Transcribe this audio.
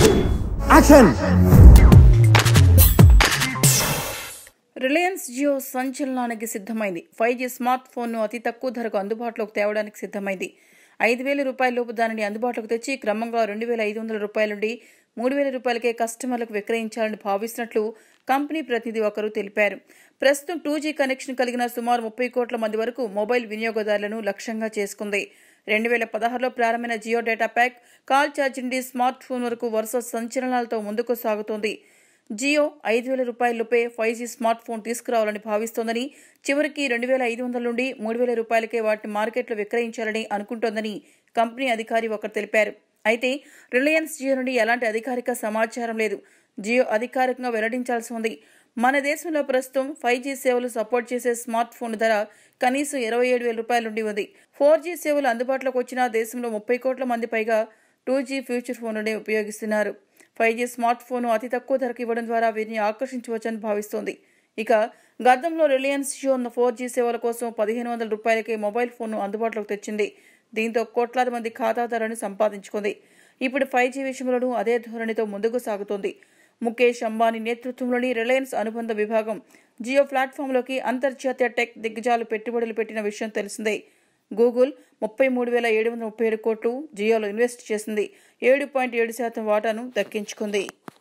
action Reliance Jio సంచలనానికి సిద్ధమైంది five G smart ఫోన్ను అతి తక్కువ ధరకు అందుబాటులోకి తేవడానికి సిద్ధమైంది ఐదు వేల రూపాయల లోపు దానిని అందుబాటులోకి తెచ్చి క్రమంగా రెండు వేల ఐదు వందల రూపాయల నుండి మూడు వేల రూపాయలకే కస్టమర్లకు విక్రయించాలని భావిస్తున్నట్లు కంపెనీ ప్రతినిధి ఒకరు తెలిపారు ప్రస్తుతం టూ జీ కనెక్షన్ కలిగిన సుమారు ముప్పై కోట్ల మంది వరకు మొబైల్ వినియోగదారులను లక్ష్యంగా చేసుకుంది రెండు వేల పదహారులో ప్రారంభమైన Jio data pack call charge నుండి స్మార్ట్ ఫోన్ వరకు వరుస సంచలనాలతో ముందుకు సాగుతోంది జియో ఐదు వేల రూపాయలపై ఫైవ్ జీ స్మార్ట్ ఫోన్ తీసుకురావాలని భావిస్తోందని చివరికి రెండు వేల ఐదు వందల నుండి మూడు వేల రూపాయలకే వాటిని మార్కెట్లో విక్రయించాలని అనుకుంటోందని కంపెనీ అధికారి ఒకరు తెలిపారు అయితే రిలయన్స్ జియో నుండి ఎలాంటి అధికారిక సమాచారం లేదు జియో అధికారికంగా వెల్లడించాల్సి ఉంది మన దేశంలో ప్రస్తుతం ఫైవ్ జీ సేవలు సపోర్ట్ చేసే స్మార్ట్ ఫోన్ ధర కనీసం ఇరవై ఏడు వేల రూపాయల నుండి ఉంది ఫోర్ జీ సేవలు అందుబాటులోకి వచ్చిన దేశంలో ముప్పై కోట్ల మంది పైగా టూ జీ ఫ్యూచర్ ఫోన్లనే ఉపయోగిస్తున్నారు ఫైవ్ జీ స్మార్ట్ ఫోన్ అతి తక్కువ ధరకు ఇవ్వడం ద్వారా వీరిని ఆకర్షించవచ్చని భావిస్తోంది ఇక గతంలో రిలయన్స్ జియో ఉన్న ఫోర్ జీ సేవల కోసం పదిహేను వందల రూపాయలకే మొబైల్ ఫోన్ను అందుబాటులోకి తెచ్చింది దీంతో కోట్లాది మంది ఖాతాదారులను సంపాదించుకుంది ఇప్పుడు ఫైవ్ జీ విషయంలోనూ అదే ధోరణితో ముందుకు సాగుతోంది ముఖేష్ అంబానీ నేతృత్వంలోని రిలయన్స్ అనుబంధ విభాగం జియో ప్లాట్ఫామ్లోకి అంతర్జాతీయ టెక్ దిగ్గజాలు పెట్టుబడులు పెట్టిన విషయం తెలిసిందే గూగుల్ ముప్పై మూడు వేల ఏడు వందల ముప్పై ఏడు కోట్లు జియోలో ఇన్వెస్ట్ చేసింది ఏడు పాయింట్ ఏడు శాతం వాటాను దక్కించుకుంది